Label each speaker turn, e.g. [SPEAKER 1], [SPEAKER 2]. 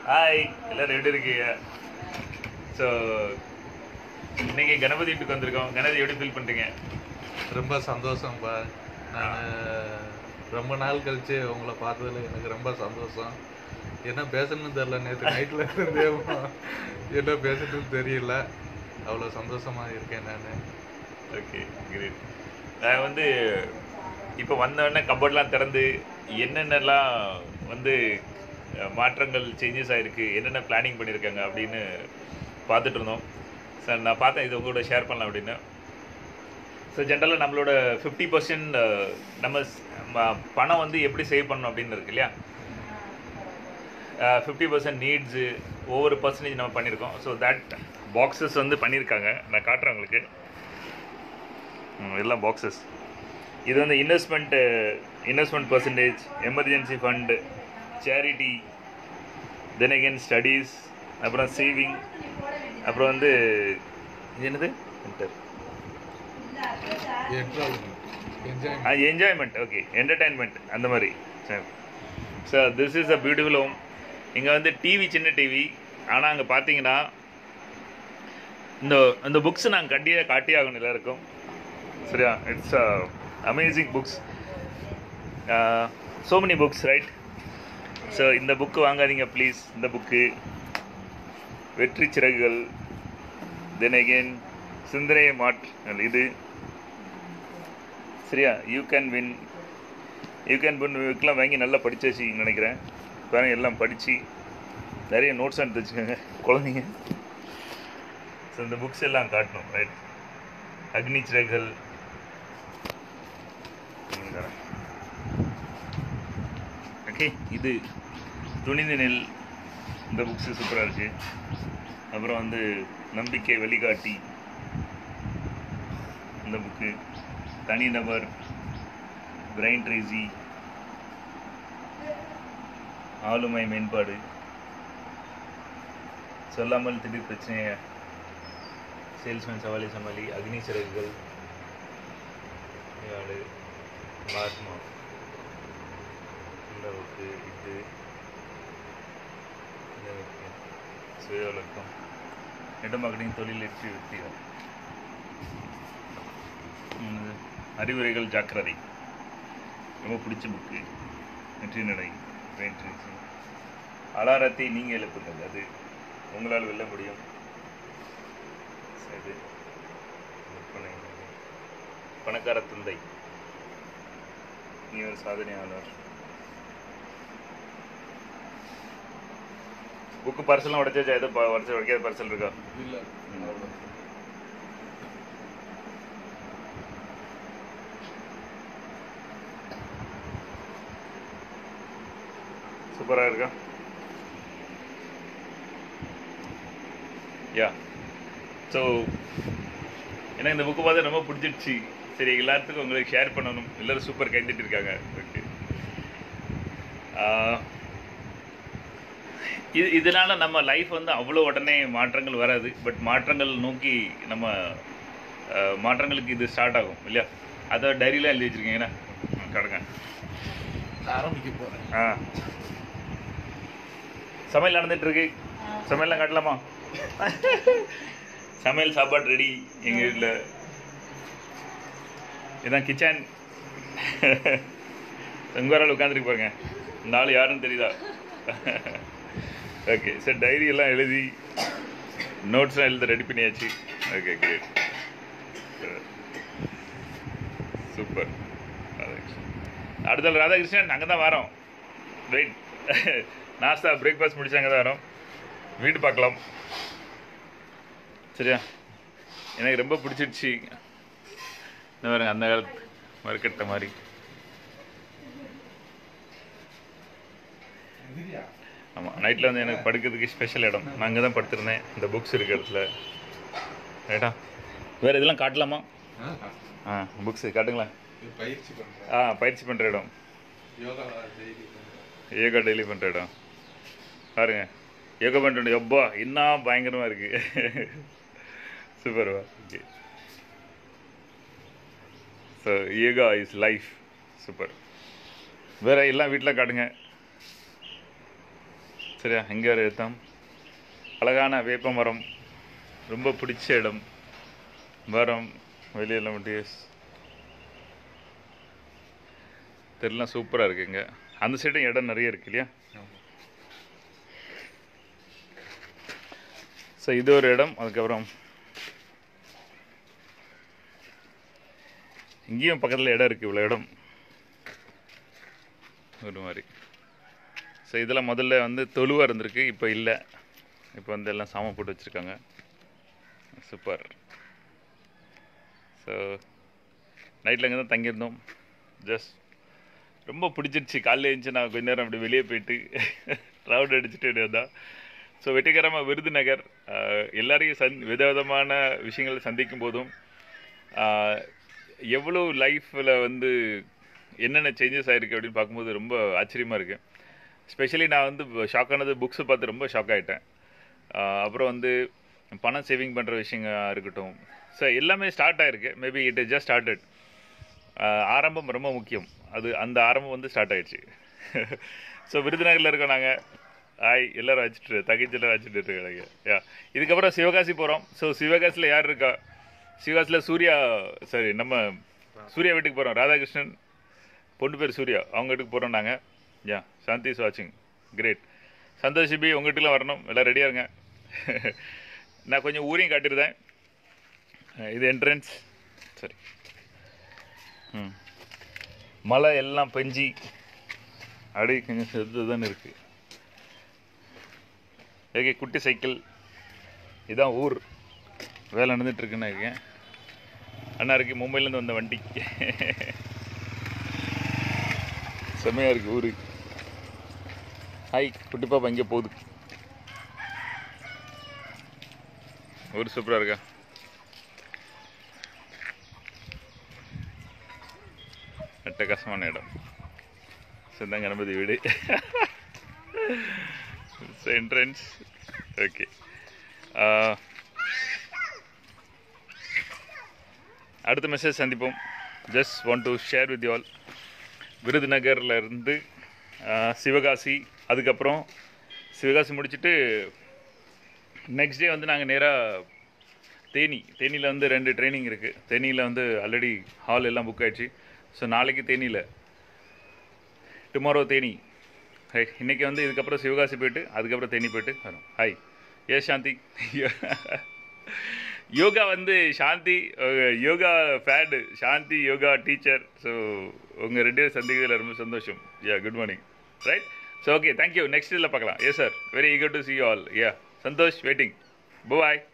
[SPEAKER 1] Hi எல்லாரும் எப்படி இருக்கீங்க ஸோ இன்னைக்கு கணபதி வீட்டுக்கு வந்திருக்கோம் கணபதி எப்படி ஃபீல் பண்ணுறீங்க
[SPEAKER 2] ரொம்ப சந்தோஷம்ப்பா நான் ரொம்ப நாள் கழிச்சு உங்களை பார்த்ததுல எனக்கு ரொம்ப சந்தோஷம் என்ன பேசணும்னு தெரில நேற்று நைட்டில் இருந்தே என்ன பேசணும்னு தெரியல அவ்வளோ சந்தோஷமா இருக்கேன் நான்
[SPEAKER 1] ஓகே கிரேட் நான் வந்து இப்போ வந்தோடனே கபோர்ட்லாம் திறந்து என்னென்னலாம் வந்து அஹ், மாற்றங்கள் சேஞ்சஸ் ஆயிருக்கு என்னென்ன பிளானிங் பண்ணியிருக்காங்க அப்படின்னு பார்த்துட்டு இருந்தோம் சார் நான் பார்த்தேன் இது உங்களோட ஷேர் பண்ணலாம் அப்படின்னு ஸோ ஜென்ரலாக நம்மளோட ஃபிஃப்டி பர்சன்ட் நம்ம ஸ்- ம- பணம் வந்து எப்படி சேவ் பண்ணணும் அப்படின்னு இருக்கு இல்லையா ஃபிஃப்டி பர்சன்ட் நீட்ஸு ஒவ்வொரு பர்சன்டேஜ் நம்ம பண்ணியிருக்கோம் ஸோ தட் பாக்ஸஸ் வந்து பண்ணியிருக்காங்க நான் காட்டுறேன் உங்களுக்கு ம், எல்லாம் பாக்ஸஸ் இது வந்து investment investment percentage emergency fund charity then again studies அப்புறம் சேவிங் அப்புறம் வந்து இது என்னது Enter.
[SPEAKER 2] Enjoy
[SPEAKER 1] enjoyment okay entertainment அந்த மாதிரி சரி sir this is a beautiful home இங்கே வந்து டிவி சின்ன டிவி ஆனால் அங்கே பார்த்தீங்கன்னா இந்த இந்த புக்ஸ் நாங்கள் கட்டியே காட்டியே ஆகணும் எல்லாருக்கும் சரியா it's amazing books so many books right so இந்த புக்கு வாங்காதீங்க ப்ளீஸ் இந்த book Vetri Siragugal then again சிந்தனையை மாற்று இது சரியா you can win you can win இதுக்கெலாம் வாங்கி நல்லா படிச்சு வச்சுக்கிங்க நினைக்கிறேன் பாருங்க எல்லாம் படித்து நிறைய நோட்ஸ் எடுத்து வச்சுக்கோங்க குழந்தைங்க ஸோ இந்த புக்ஸ் எல்லாம் காட்டணும் ரைட் அக்னி சிறகுகள் ஓகே இது துணிந்து நெல் இந்த புக்ஸு சூப்பராக இருக்குது அப்புறம் வந்து நம்பிக்கை வழிகாட்டி இந்த புக்கு தனிநபர் பிரைன் ட்ரேசி ஆளுமை மேம்பாடு சொல்லாமல் திடீர் பிரச்சனைய சேல்ஸ்மேன் சவாலி சமாளி அக்னி சிறகுகள் யாழ் மகாத்மா இந்த புக்கு இது இந்த புக்கு சுய விளக்கம் நெடுமகனின் தொழில் வெற்றி வெற்றிகள் ம், அறிவுரைகள் ஜாக்கிரதை ரொம்ப பிடிச்ச புக்கு வெற்றி நடை brain tracing. அலாரத்தை நீங்கள் எழுப்புங்கள் அது உங்களால் வெல்ல முடியும் சரி விற்பனை. பணக்கார தந்தை நீ ஒரு சாதனையாளர் புக்கு பார்சல்லாம் உடைச்சாச்சா ஏதோ உடச்சு உடைக்காத பார்சல் இருக்கா
[SPEAKER 2] இல்லை
[SPEAKER 1] சூப்பராக இருக்கா யா ஸோ எனக்கு இந்த புக்கு பார்த்து ரொம்ப பிடிச்சிருச்சு சரி எல்லாத்துக்கும் உங்களுக்கு ஷேர் பண்ணணும் எல்லாரும் சூப்பர் கைந்துட்டு இருக்காங்க ஓகே இது இதனால நம்ம லைஃப் வந்து அவ்வளோ உடனே மாற்றங்கள் வராது பட் மாற்றங்கள் நோக்கி நம்ம ஆஹ், மாற்றங்களுக்கு இது ஸ்டார்ட் ஆகும் இல்லையா அதை டைரியில் எழுதி வச்சிருக்கீங்கன்னா கடங்க
[SPEAKER 2] ஆரம்பிக்க போகிறேன்
[SPEAKER 1] ஆ சமையல் நடந்துட்டு இருக்கு சமையல்லாம் காட்டலாமா சமையல் சாப்பாடு ரெடி எங்கள் வீட்டில் இதான் கிச்சன் உங்க ஒரு ஆள் உட்காந்துருக்கு பாருங்க இந்த ஆள் யாருன்னு தெரியுதா ஓகே சார் டைரி எல்லாம் எழுதி நோட்ஸ்லாம் எழுத ரெடி பண்ணியாச்சு ஓகே கிரேட் சூப்பர் அடுத்த ராதாகிருஷ்ணன் அங்கே தான் வரோம் வெயிட் நாஸ்தா பிரேக்ஃபாஸ்ட் முடிச்சு அங்கே தான் வரோம் வீடு பார்க்கலாம் சரியா எனக்கு ரொம்ப பிடிச்சிருச்சு இந்த பாருங்க அந்த காலத்து மறுக்கட்ட மாதிரி ஆமாம் நைட்டில் வந்து எனக்கு படுக்கிறதுக்கு ஸ்பெஷல் இடம் நான் அங்கே தான் படுத்திருந்தேன் இந்த புக்ஸ் இருக்க இடத்துல ரைட்டா வேறு இதெல்லாம் காட்டலாமா ஆ புக்ஸு காட்டுங்களேன்
[SPEAKER 2] பயிற்சி பண்ணுறேன்
[SPEAKER 1] ஆ பயிற்சி பண்ணுற இடம்
[SPEAKER 2] யோகா டெய்லி பண்ணுறேன்
[SPEAKER 1] யோகா டெய்லி பண்ணுற இடம் பாருங்க யோகா பண்ணுற எப்பா இன்னும் பயங்கரமாக இருக்கு சூப்பர்வா okay so yoga is life super வேற எல்லாம் வீட்டில் காட்டுங்க சரியா இங்கே ஒரு இடம் அழகான வேப்ப மரம் ரொம்ப பிடிச்ச இடம் மரம் வெளியெல்லாம் முடியஸ் தெருலாம் சூப்பராக இருக்குங்க அந்த சைடும் இடம் நிறைய இருக்கு இல்லையா ஸோ இது ஒரு இடம் அதுக்கப்புறம் இங்கேயும் பக்கத்தில் இடம் இருக்குது இவ்வளோ இடம் ஒரு மாதிரி ஸோ இதெல்லாம் முதல்ல வந்து தொழுவாக இருந்திருக்கு இப்போ இல்லை இப்போ வந்து எல்லாம் சாமம் போட்டு வச்சுருக்காங்க சூப்பர் ஸோ நைட்டில் இங்கே தான் தங்கியிருந்தோம் ஜஸ்ட் ரொம்ப பிடிச்சிருச்சு காலையில் எழுந்துச்சு நான் கொஞ்ச நேரம் அப்படி வெளியே போயிட்டு ரவுண்ட் அடிச்சுட்டு அப்படியே வந்தா ஸோ வெற்றிகரமாக விருதுநகர் ஆஹ், எல்லாரையும் சந் விதவிதமான விஷயங்களை சந்திக்கும் போதும் ஆஹ், எவ்வளோ லைஃப்பில் வந்து என்னென்ன சேஞ்சஸ் ஆயிருக்கு அப்படின்னு பார்க்கும்போது ரொம்ப ஆச்சரியமாக இருக்கு ஸ்பெஷலி நான் வந்து ஷாக் ஆனது புக்ஸை பார்த்து ரொம்ப ஷாக் ஆகிட்டேன் அப்புறம் வந்து பணம் சேவிங் பண்ணுற விஷயங்க இருக்கட்டும் ஸோ எல்லாமே ஸ்டார்ட் ஆயிருக்கு maybe it is just started ஆரம்பம் ரொம்ப முக்கியம் அது அந்த ஆரம்பம் வந்து ஸ்டார்ட் ஆயிடுச்சு ஸோ விருதுநகரில் இருக்கோம் நாங்கள் ஆய் எல்லாரும் வச்சுட்டு தகச்சு எல்லாம் வச்சுட்டு இருக்காங்க யா இதுக்கப்புறம் சிவகாசி போகிறோம் ஸோ சிவகாசியில் யார் இருக்கா சிவகாசியில் சூர்யா சாரி நம்ம சூர்யா வீட்டுக்கு போகிறோம் ராதாகிருஷ்ணன் பொண்ணு பேர் சூர்யா அவங்க வீட்டுக்கு போகிறோம் நாங்கள் யா சாந்தி இஸ் வாட்சிங் கிரேட் சந்தோஷ் பி உங்கள் வீட்டுக்குலாம் வரணும் எல்லாம் ரெடியாக இருங்க நான் கொஞ்சம் ஊரையும் காட்டியிருந்தேன் இது என்ட்ரன்ஸ் சரி ம் மழை எல்லாம் பெஞ்சி அப்படியே கொஞ்சம் செது தானே இருக்குது ஓகே குட்டி சைக்கிள் இதான் ஊர் வேலை நடந்துட்டு இருக்குன்னு இருக்கேன் அண்ணா இருக்கு மும்பைலேருந்து வந்த வண்டி செம்மையாக இருக்கு ஊரு ஹாய் குட்டி பாப்பா இங்கே போகுது ஊர் சூப்பராக இருக்கா அட்டகாசமான இடம் சிந்தாங்க கணபதி வீடு என்ட்ரன்ஸ் ஓகே அடுத்த மெசேஜ் சந்திப்போம் just want to share with you all விருதுநகர்ல இருந்து ஆஹ், சிவகாசி அதுக்கப்புறம் சிவகாசி முடிச்சுட்டு நெக்ஸ்ட் டே வந்து நாங்கள் நேராக தேனி தேனியில் வந்து ரெண்டு ட்ரைனிங் இருக்குது தேனியில் வந்து ஆல்ரெடி ஹால் எல்லாம் புக் ஆயிடுச்சு ஸோ நாளைக்கு தேனியில் டுமாரோ தேனி ஹை இன்னைக்கு வந்து இதுக்கப்புறம் சிவகாசி போயிட்டு அதுக்கப்புறம் தேனி போயிட்டு வரும் ஹாய் ஏ சாந்தி யோகா வந்து சாந்தி அஹ், யோகா ஃபேடு சாந்தி யோகா டீச்சர் ஸோ உங்கள் ரெண்டு பேரும் சந்திக்கிறதுல ரொம்ப சந்தோஷம் yeah good morning right so okay thank you next இதில் பார்க்கலாம் yes sir very eager to see you all yeah Santhosh waiting bye